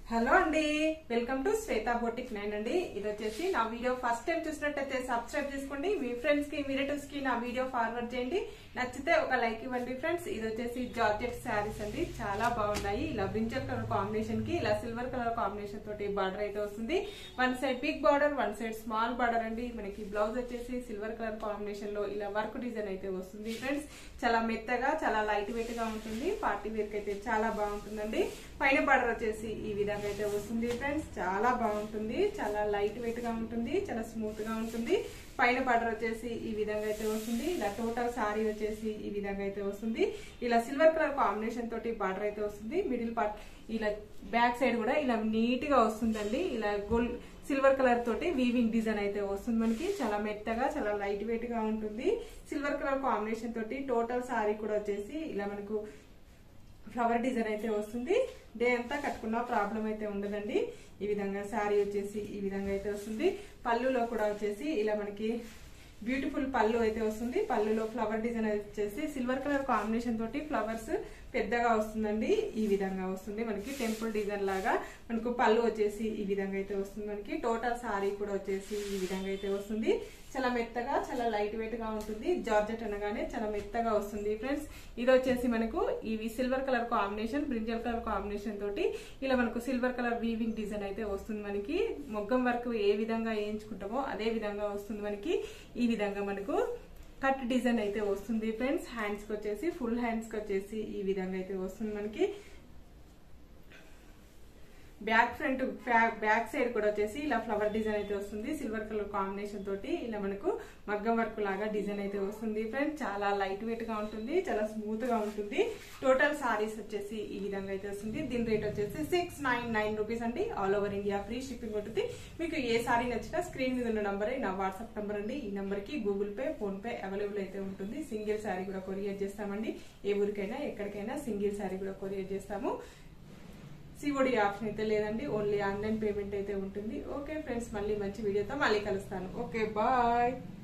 hello అండి welcome to Shweta boutique nine అండి ఇది వచ్చేసి నా వీడియో ఫస్ట్ టైం చూసినట్టయితే సబ్స్క్రైబ్ చేసుకోండి మీ ఫ్రెండ్స్ కి మీ రిలేటివ్స్ కి నా వీడియో ఫార్వర్డ్ చేయండి నచ్చితే ఒక లైక్ ఇవ్వండి ఫ్రెండ్స్ ఇది వచ్చేసి జార్జెట్ శారీస్ అండి చాలా బాగున్నాయి ఇలా బ్రింజల్ కలర్ కాంబినేషన్ కి ఇలా సిల్వర్ కలర్ కాంబినేషన్ తోటి బార్డర్ అయితే వస్తుంది one side big border one side small border అండి మనకి బ్లౌజ్ వచ్చేసి సిల్వర్ కలర్ కాంబినేషన్ లో ఇలా వర్క్ డిజైన్ అయితే వస్తుంది ఫ్రెండ్స్ చాలా మెత్తగా చాలా లైట్ వెయిట్ గా ఉంటుంది పార్టీ వేర్ కి అయితే చాలా బాగుంటుందండి పైన బార్డర్ వచ్చేసి ఈ విధంగా అయితే వస్తుంది ఫ్రెండ్స్ చాలా బాగుంటుంది చాలా లైట్ వెయిట్ గా ఉంటుంది చాలా స్మూత్ గా ఉంటుంది పైన బార్డర్ వచ్చేసి ఈ విధంగా అయితే వస్తుంది ఇలా టోటల్ సారీ వచ్చేసి ఈ విధంగా అయితే వస్తుంది ఇలా సిల్వర్ కలర్ కాంబినేషన్ తోటి బార్డర్ అయితే వస్తుంది మిడిల్ పార్ట్ ఇలా బ్యాక్ సైడ్ కూడా ఇలా నీట్ గా వస్తుందండి ఇలా గోల్డ్ సిల్వర్ కలర్ తోటి వీవింగ్ డిజైన్ అయితే వస్తుంది మనకి చాలా మెత్తగా చాలా లైట్ వెయిట్ గా ఉంటుంది సిల్వర్ కలర్ కాంబినేషన్ తోటి టోటల్ సారీ కూడా వచ్చేసి ఇలా మనకు ఫ్లవర్ డిజైన్ అయితే వస్తుంది డే అంతా కట్టుకున్న ప్రాబ్లం అయితే ఉండదండి ఈ విధంగా శారీ వచ్చేసి ఈ విధంగా అయితే వస్తుంది పళ్ళులో కూడా వచ్చేసి ఇలా మనకి బ్యూటిఫుల్ పళ్ళు అయితే వస్తుంది పళ్ళులో ఫ్లవర్ డిజైన్ వచ్చేసి సిల్వర్ కలర్ కాంబినేషన్ తోటి ఫ్లవర్స్ పెద్దగా వస్తుందండి ఈ విధంగా వస్తుంది మనకి టెంపుల్ డిజైన్ లాగా మనకు పళ్ళు వచ్చేసి ఈ విధంగా అయితే వస్తుంది మనకి టోటల్ సారీ కూడా వచ్చేసి ఈ విధంగా అయితే వస్తుంది చాలా మెత్తగా చాలా లైట్ వెయిట్ గా ఉంటుంది జార్జెట్ అనగానే చాలా మెత్తగా వస్తుంది ఫ్రెండ్స్ ఇది వచ్చేసి మనకు ఇవి silver colour combination brinjal colour combination తోటి ఇలా మనకు సిల్వర్ కలర్ వీవింగ్ డిజైన్ అయితే వస్తుంది మనకి మొగ్గం వర్క్ ఏ విధంగా వేయించుకుంటామో అదే విధంగా వస్తుంది మనకి ఈ విధంగా మనకు కట్ డిజైన్ అయితే వస్తుంది ఫ్రెండ్స్ హ్యాండ్స్ కి వచ్చేసి ఫుల్ హ్యాండ్స్ కి వచ్చేసి ఈ విధంగా అయితే వస్తుంది మనకి బ్యాక్ ఫ్రంట్ బ్యాక్ సైడ్ కూడా వచ్చేసి ఇలా ఫ్లవర్ డిజైన్ అయితే వస్తుంది సిల్వర్ కలర్ కాంబినేషన్ తోటి ఇలా మనకు మగ్గం వర్క్ లాగా డిజైన్ అయితే వస్తుంది ఫ్రెండ్స్ చాలా లైట్ వెయిట్ గా ఉంటుంది చాలా స్మూత్ గా ఉంటుంది టోటల్ సారీస్ వచ్చేసి ఈ విధంగా అయితే వస్తుంది దీని రేట్ వచ్చేసి సిక్స్ నైన్ నైన్ రూపీస్ అండి all over India free shipping ఉంటుంది మీకు ఏ సారీ నచ్చినా స్క్రీన్ మీద ఉన్న నంబర్ నా వాట్సాప్ నంబర్ అండి ఈ నంబర్ కి Google Pay PhonePe available అయితే ఉంటుంది సింగిల్ సారీ కూడా కొరియర్ చేస్తామండి ఏ ఊరికైనా ఎక్కడికైనా సింగిల్ సారీ కూడా కొరియర్ చేస్తాము సిఓడి ఆప్షన్ అయితే లేదండి ఓన్లీ ఆన్లైన్ పేమెంట్ అయితే ఉంటుంది ఓకే ఫ్రెండ్స్ మళ్ళీ మంచి వీడియోతో మళ్ళీ కలుస్తాను ఓకే బాయ్